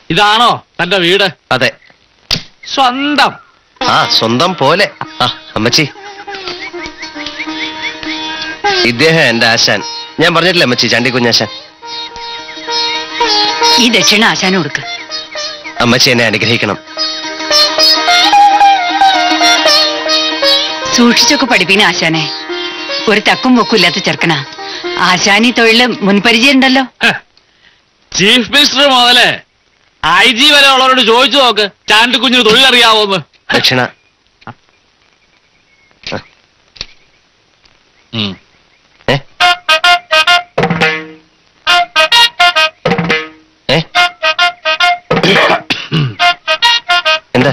ഇതാണോ തന്റെ വീട് അതെ സ്വന്തം ആ സ്വന്തം പോലെ ആ അമ്മച്ചി ഇദ്ദേഹം എന്റെ ആശാൻ ഞാൻ പറഞ്ഞിട്ടില്ല അമ്മച്ചി ചാണ്ടി കുഞ്ഞാശാൻ ഈ ദക്ഷിണ ആശാന് കൊടുക്ക് അമ്മച്ചി എന്നെ അനുഗ്രഹിക്കണം സൂക്ഷിച്ചൊക്കെ പഠിപ്പിക്കുന്ന ആശാനെ ഒരു തക്കും പൊക്കും ഇല്ലാത്ത ചെറുക്കനാ ആശാനി തൊഴില് മുൻപരിചയം ഉണ്ടല്ലോ ചീഫ് മിനിസ്റ്റർ മുതലേ ഐ ജി വരെ ഉള്ളവരോട് ചോദിച്ചു നോക്ക് ചാണ്ടി കുഞ്ഞിന് തൊഴിലറിയാവോന്ന് ദക്ഷിണ ഉം. ഏ ഏ എന്താ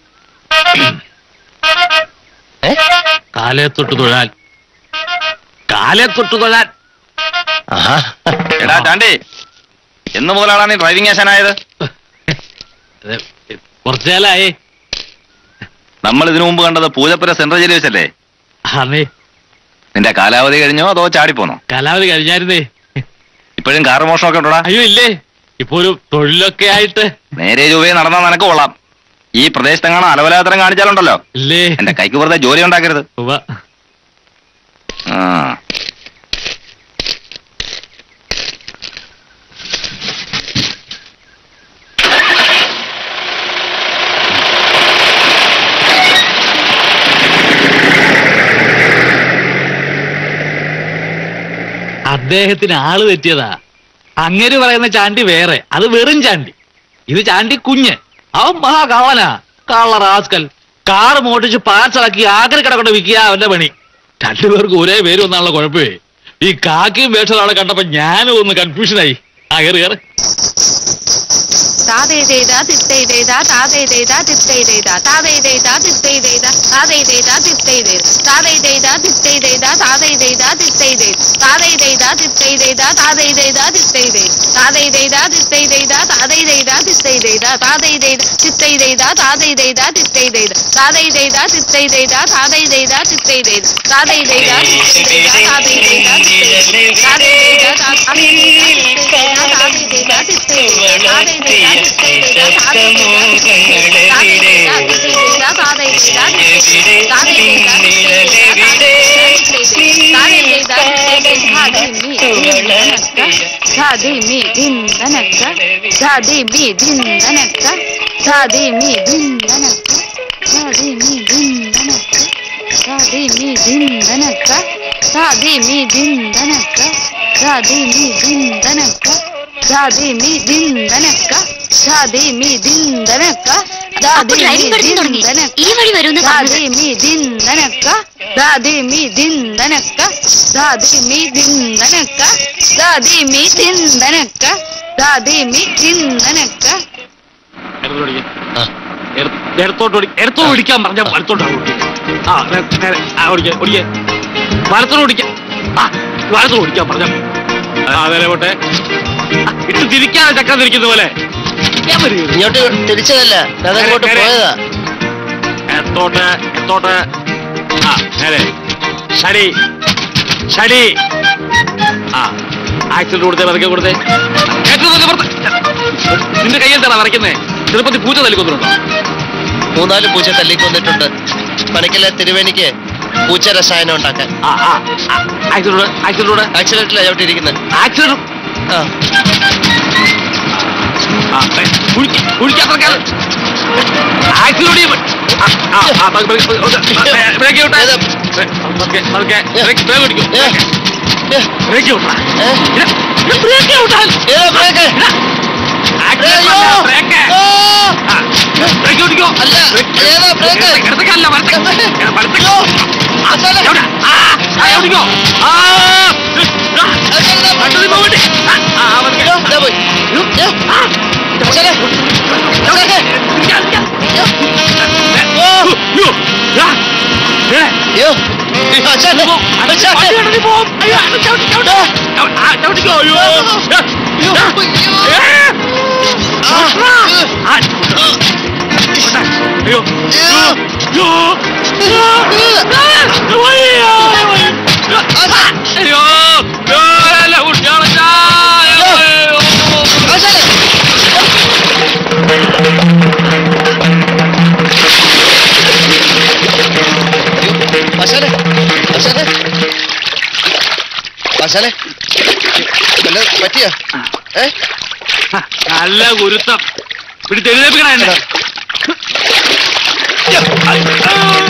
ഏ കാലേ തൊട്ട് തൊഴാൻ കാലേ തൊട്ട് തൊഴാൻ ആഹാ എടാ ചാണ്ടി എന്ന് മുതലാണ് നീ ഡ്രൈവിംഗ് ആശാനായത് ഇത് കുറച്ചേലായി നമ്മൾ ഇതിനു മുമ്പ് കണ്ടത് പൂജപ്പുര സെൻട്രൽ ജയിലിൽ വെച്ചല്ലേ അന്നേ നിന്റെ കാലാവധി കഴിഞ്ഞോ അതോ ചാടിപ്പോന്നോ കാലാവധി കഴിഞ്ഞായിരുന്നേ ഇപ്പോഴും കാറ് മോഷണമൊക്കെ ഉണ്ടോടാ അയ്യോ ഇല്ലേ ഇപ്പൊ ഒരു തൊഴിലൊക്കെ ആയിട്ട് നേരെ ചൊവ്വേ നടന്നാ നിനക്ക് കൊള്ളാം ഈ പ്രദേശത്തെങ്ങാണോ അലവലാത്തരം കാണിച്ചാലുണ്ടല്ലോ ഇല്ലേ എന്റെ കൈക്ക് വെറുതെ ജോലി ഉണ്ടാക്കരുത് ഉവ്വ. ആ അദ്ദേഹത്തിന് ആള് തെറ്റിയതാ അങ്ങേര് പറയുന്ന ചാണ്ടി വേറെ അത് വെറും ചാണ്ടി ഇത് ചാണ്ടി കുഞ്ഞ് അവൻ മഹാകവനാ കള്ള റാസ്കൽ കാറ് മോട്ടിച്ച് പാർസലാക്കി ആകെ കിടക്കൊണ്ട് വിൽക്കുക അവന്റെ പണി രണ്ടുപേർക്ക് ഒരേ പേര് വന്നാണല്ലോ കുഴപ്പമേ ഈ കാക്കിയും വേഷം ആളെ കണ്ടപ്പോ ഞാനും ഒന്ന് കൺഫ്യൂഷനായി ആ കയറി കയറി താതേതേതാ തിത്തേതേതാ താതേതേതാ തിത്തേതേതാ താതേതേതാ തിത്തേതേതാ താതേതേതാ തിത്തേതേതാ താതേതേതാ തിത്തേതേതാ താതേതേതാ തിത്തേതേതാ താതേതേതാ തിത്തേതേതാ താതേതേതാ തിത്തേതേതാ താതേതേതാ തിത്തേതേതാ താതേതേതാ തിത്തേതേതാ താതേതേതാ തിത്തേതേതാ താതേതേതാ തിത്തേതേതാ താതേതേതാ തിത്തേതേതാ താതേതേതാ തിത്തേതേതാ താതേതേതാ തിത്തേതേതാ താതേതേതാ താതേതേതാ തിത്തേതേതാ അപ്പൊ ഡ്രൈവിംഗ് പഠിച്ചു തുടങ്ങി ഈ വഴി വരുമെന്ന് പറഞ്ഞത് എടുത്തോട്ട് ഓടി എടുത്തോട്ട് ഓടിക്കാൻ പറഞ്ഞ വലത്തോട്ട് ഓടി ആ നേ- നേരെ ആ ഓടിക്കേ ഓടിക്കേ വലത്തോട്ട് ഓടിക്കാം ആ വലത്തോട്ട് ഓടിക്കാൻ പറഞ്ഞ ആ നേരെ പോട്ടെ ആ, ഇട്ട് തിരിക്കാതെ ചക്ക തിരിക്കുന്ന പോലെ ഞാൻ വരൂ. ഇങ്ങോട്ട് തിരിച്ചതല്ല ഞാൻ അങ്ങോട്ട് നേരെ. പോയതാ എത്തോട്ട് എത്തോട്ട് ആ നേരെ ശരി ശരി ആ ആക്സിഡന്റ് കൊടുത്തേ പതുക്കെ കൊടുത്തേ ഏറ്റവും നല്ല പുറത്ത് നിന്റെ കയ്യിൽ തരാ വരയ്ക്കുന്നേ തിരുപ്പതി പൂച്ച തല്ലിക്കൊന്നുണ്ടോ മൂന്നാല് പൂച്ച തല്ലിക്കൊന്നിട്ടുണ്ട് പണിക്കലെ തിരുവേനിക്ക് പൂച്ച രസായനം ഉണ്ടാക്കാൻ ആ ആ ആക്സിഡന്റ് ആക്സിഡന്റ് ആക്സിഡന്റിലാ ചവിട്ടിയിരിക്കുന്നത് ആക്സിഡന്റ് ആ ആ ഏ, കുഴിക്ക- കുഴിക്കാൻ തുറക്കാതെ. ആക്സിഡന്റ് ചെയ്യുമ്പോ- ആ, ആ, ആ, പതുക്കെ, പതുക്കെ, പതുക്കെ. ഏ, ബ്രേക്ക് വിട്ടെ. ഏതാ? ഏ, പതുക്കെ, പതുക്കെ. ബ്രേക്ക്, ബ്രേക്ക് പിടിക്കൂ. ഏ, ഏ, ബ്രേക്ക് വിട്ടാ. ഏ, ഇത്, ഇത് ബ്രേക്ക് വിട്ടാൽ. ഏതാ ബ്രേക്ക്? ആക്സിഡന്റ് അയ്യോ! അല്ല, ബ്രേക്ക്. ആ! ആ, ബ്രേക്ക് പിടിക്കൂ. അല്ല, ബ്രേക്ക്. ഏതാ ബ്രേക്ക്? ഇടത്തേക്കല്ല, വലത്തേക്ക്. വലത്തേക്ക്. അയ്യോ! ആ, അച്ഛനെ! എവിടെ? ആ, ആ, എവിടേക്കോ? ആ, ആ, അച്ഛനെ, ദാ കണ്ടു നിന്നോ വേണ്ടി. ആ, ആ, പതുക്കെ. അയ്യോ, ദാ പോയി. ഏ, ആ, അച്ഛനെ, അച്ഛനെ, ഇരിക്കാം, ഇരിക്കാം. ഓ, യ്യോ, ആ, ഏ, അയ്യോ, അച്ഛനെ, അച്ഛനെ. വണ്ടി ഇടഞ്ഞു പോവും. അയ്യോ, അത് ചവിട്ടി, ചവിട്ടി. ചവിട്ടി, ആ, ചവിട്ടിക്കോ. അയ്യോ. ഏ, അയ്യോ, അയ്യോ. ഏ, ആ, ആ, പോട്ടെ. അയ്യോ, അയ്യോ. അയ്യോ, അയ്യോ, ആ, വയ്യ, വയ്യ. അയ്യോ, അയ്യോ, എല്ലാം കുട്ടികളെ ചാ, അയ്യോ. അച്ഛനെ. ആശാനെ ആശാനെ ആശാനെ വല്ല പറ്റിയ ഏ നല്ല ഗുരുത്തം പിടിച്ചെഴുന്നേപ്പിക്കണ എന്നെ